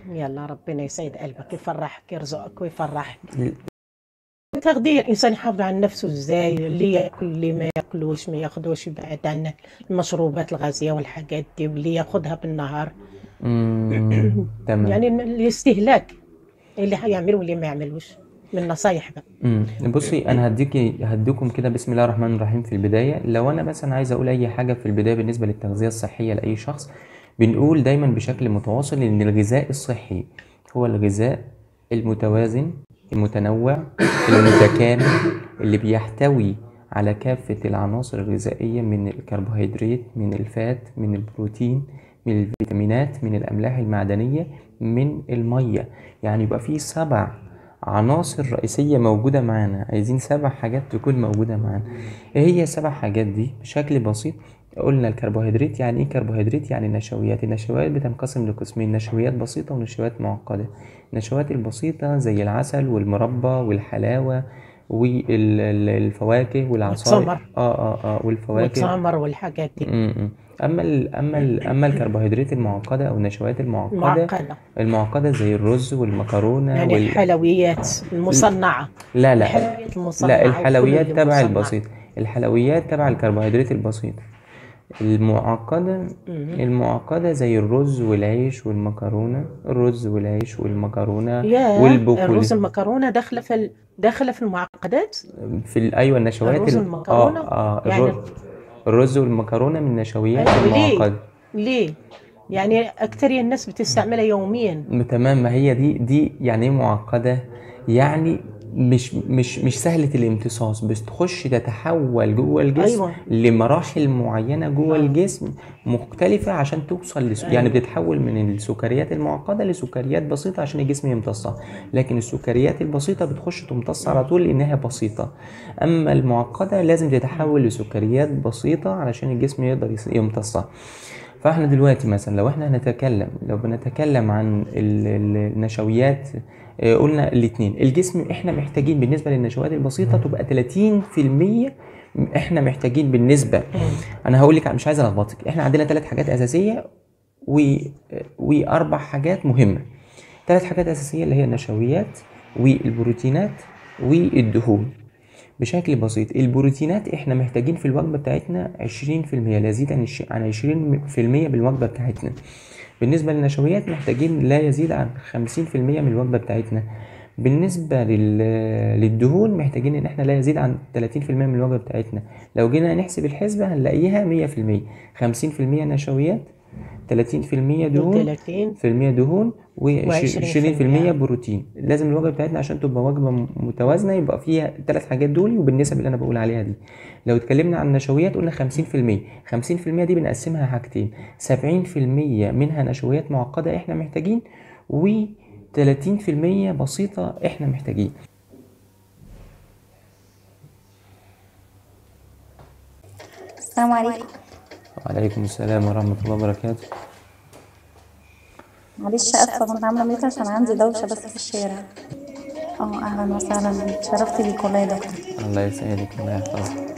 يلا ربنا يسعد قلبك يفرحك يرزقك ويفرحك تغذية الإنسان يحافظ على نفسه إزاي اللي ياكل اللي ما ياكلوش ما ياخدوش يبعد عن المشروبات الغازية والحاجات دي واللي ياخدها بالنهار مم. تمام يعني الاستهلاك اللي هيعمله واللي ما يعملوش من نصايح بقى مم. بصي انا هديكي هديكم كده بسم الله الرحمن الرحيم في البدايه لو انا مثلا عايز اقول اي حاجه في البدايه بالنسبه للتغذيه الصحيه لاي شخص بنقول دايما بشكل متواصل ان الغذاء الصحي هو الغذاء المتوازن المتنوع المتكامل اللي بيحتوي على كافة العناصر الغذائية من الكربوهيدرات من الفات من البروتين من الفيتامينات من الأملاح المعدنية من المية يعني يبقى فيه سبع عناصر رئيسية موجودة معانا عايزين سبع حاجات تكون موجودة معانا ايه هي السبع حاجات دي بشكل بسيط قلنا الكربوهيدرات يعني ايه كربوهيدرات يعني النشويات النشويات بتنقسم لقسمين نشويات بسيطة ونشويات معقدة النشويات البسيطة زي العسل والمربى والحلاوة والفواكه والعصائر والتمر. اه اه اه والفواكه والتمر والحاجات دي م- م. اما ال اما ال اما الكربوهيدرات المعقدة او النشويات المعقدة معقدة المعقدة زي الرز والمكرونة يعني وال... الحلويات المصنعة لا لا الحلويات المصنعة لا وكل الحلويات اللي تبع مصنع. البسيط الحلويات تبع الكربوهيدرات البسيط المعقدة مم. المعقدة زي الرز والعيش والمكرونة الرز والعيش والمكرونة يا والبقول الرز المكرونة داخلة في ال... داخلة في المعقدات في ال- أيوة النشويات الرز ال- والمكرونة؟ اه اه يعني- الر- الرز والمكرونة من النشويات أيوة، ليه؟ المعقدة ليه؟ يعني أكتر الناس بتستعملها يوميا م- تمام ما هي دي دي يعني ايه معقدة يعني مش مش مش سهلة الامتصاص بس تخش تتحول جوه الجسم أيوة. لمراحل معينة جوه آه. الجسم مختلفة عشان توصل لس... يعني بتتحول من السكريات المعقدة لسكريات بسيطة عشان الجسم يمتصها لكن السكريات البسيطة بتخش تمتص على طول لأنها بسيطة أما المعقدة لازم تتحول لسكريات بسيطة علشان الجسم يقدر يس- يمتصها فاحنا دلوقتي مثلا لو احنا هنتكلم لو بنتكلم عن ال- ال- النشويات آه، قلنا الاثنين الجسم احنا محتاجين بالنسبه للنشويات البسيطه تبقى 30% احنا محتاجين بالنسبه انا هقول لك مش عايز الخبطك احنا عندنا ثلاث حاجات اساسيه و... واربع حاجات مهمه ثلاث حاجات اساسيه اللي هي النشويات والبروتينات والدهون بشكل بسيط البروتينات احنا محتاجين في الوجبه بتاعتنا 20% لا يزيد عن الش- عن 20% بالوجبه بتاعتنا بالنسبه للنشويات محتاجين لا يزيد عن 50% من الوجبه بتاعتنا بالنسبه لل... للدهون محتاجين ان احنا لا يزيد عن 30% من الوجبه بتاعتنا لو جينا نحسب الحسبه هنلاقيها 100% 50% نشويات 30% دهون 30 في المية دهون وعشرين في و20% المية. بروتين لازم الوجبة بتاعتنا عشان تبقى وجبة م- متوازنة يبقى فيها الثلاث حاجات دول وبالنسب اللي أنا بقول عليها دي لو اتكلمنا عن النشويات قلنا 50% 50% دي بنقسمها حاجتين 70% منها نشويات معقدة احنا محتاجين و 30% بسيطة احنا محتاجين السلام عليكم وعليكم السلام ورحمة الله وبركاته معلش اسفه كنت عامله ميوت عشان عندي دوشه بس في الشارع اه اهلا وسهلا اتشرفت بيك والله يا دكتور الله يسعدك الله يحفظك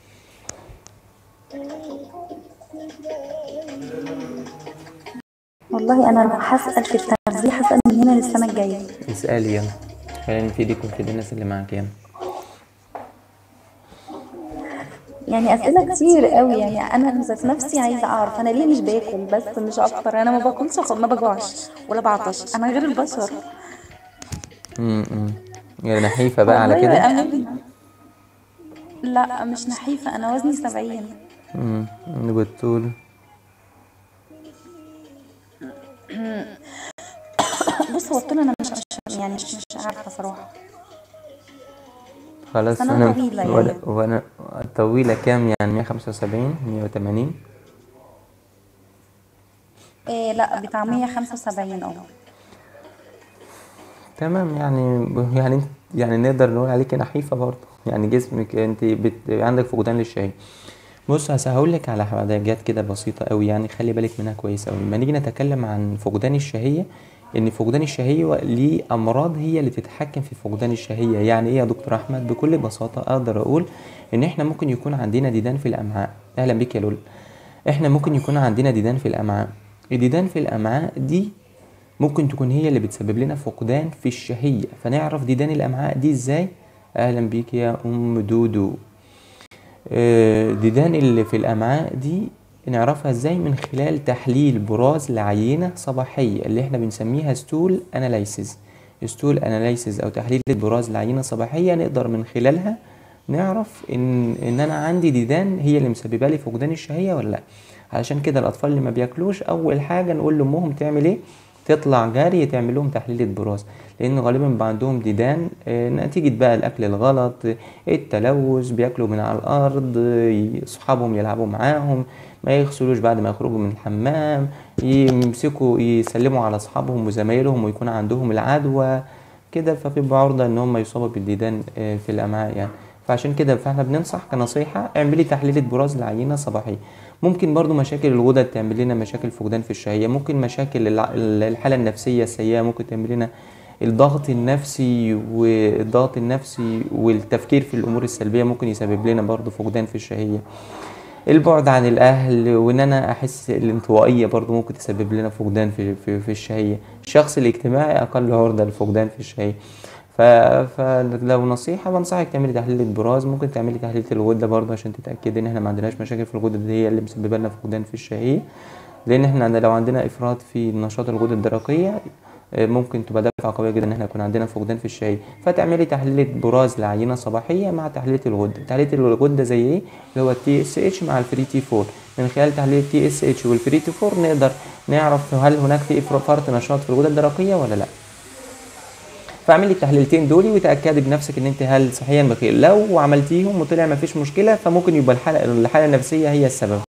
والله انا لو هسال في التغذيه هسال من هنا للسنه الجايه اسألي يلا خلينا نفيدك ونفيد الناس اللي معاك يلا يعني اسئله كتير قوي يعني انا ذات نفسي عايزه اعرف انا ليه مش باكل بس مش اكتر انا ما باكلش خ- ما بجوعش ولا بعطش انا غير البشر امم يعني نحيفة بقى على والله كده أنا- لا مش نحيفه انا وزني 70 امم بالطول بص هو الطول انا مش مش يعني مش, مش عارفه صراحه خلاص بس أنا انا طويلة يعني. وانا وانا طويلة كام يعني 175 180 إيه لا بتاع 175 اه تمام يعني يعني انت- يعني نقدر نقول عليك نحيفة برضه يعني جسمك انت بت... عندك فقدان للشهية بص هس- هقول لك على حاجات كده بسيطة قوي يعني خلي بالك منها كويس قوي لما نيجي نتكلم عن فقدان الشهية ان فقدان الشهية ليه امراض هي اللي تتحكم في فقدان الشهية يعني ايه يا دكتور احمد بكل بساطة اقدر اقول ان احنا ممكن يكون عندنا ديدان في الامعاء اهلا بك يا لول احنا ممكن يكون عندنا ديدان في الامعاء الديدان في الامعاء دي ممكن تكون هي اللي بتسبب لنا فقدان في الشهية فنعرف ديدان الأمعاء دي ازاي أهلا بيك يا أم دودو آه، ديدان اللي في الأمعاء دي نعرفها ازاي من خلال تحليل براز لعينة صباحية اللي احنا بنسميها ستول اناليسيز ستول اناليسيز او تحليل براز لعينة صباحية نقدر من خلالها نعرف ان ان انا عندي ديدان هي اللي مسببه لي فقدان الشهية ولا لا علشان كده الاطفال اللي ما بياكلوش اول حاجة نقول لامهم تعمل ايه تطلع جري تعمل لهم تحليل براز لان غالبا بيبقى عندهم ديدان آه، نتيجة بقى الاكل الغلط آه، التلوث بياكلوا من على الارض آه، اصحابهم يلعبوا معاهم ما يغسلوش بعد ما يخرجوا من الحمام يمسكوا يسلموا على اصحابهم وزمايلهم ويكون عندهم العدوى كده فبيبقوا عرضة ان هم يصابوا بالديدان آه، في الامعاء يعني فعشان كده فاحنا بننصح كنصيحة اعملي تحليل براز لعينة صباحية ممكن برضو مشاكل الغدد تعمل لنا مشاكل فقدان في الشهية ممكن مشاكل الع- الحالة النفسية السيئة ممكن تعمل لنا الضغط النفسي والضغط النفسي والتفكير في الامور السلبيه ممكن يسبب لنا برضو فقدان في الشهيه البعد عن الاهل وان انا احس الانطوائيه برضو ممكن تسبب لنا فقدان في في, في الشهيه الشخص الاجتماعي اقل عرضه للفقدان في الشهيه ف... فلو نصيحه بنصحك تعملي تحليل البراز ممكن تعملي تحليل الغده برضو عشان تتاكدي ان احنا ما عندناش مشاكل في الغده دي هي اللي مسببه لنا فقدان في الشهيه لان احنا عند- لو عندنا افراط في نشاط الغده الدرقيه آه، ممكن تبقى دفعه قويه جدا ان احنا يكون عندنا فقدان في الشهيه فتعملي تحليل براز لعينه صباحيه مع تحليل الغده تحليل الغده زي ايه اللي هو التي اس اتش مع الفري تي 4 من خلال تحليل التي اس اتش والفري تي 4 نقدر نعرف هل هناك في إفر- فرط نشاط في الغده الدرقيه ولا لا فاعملي التحليلتين دول وتاكدي بنفسك ان انت هل صحيا بخير لو عملتيهم وطلع ما فيش مشكله فممكن يبقى الحاله الحاله النفسيه هي السبب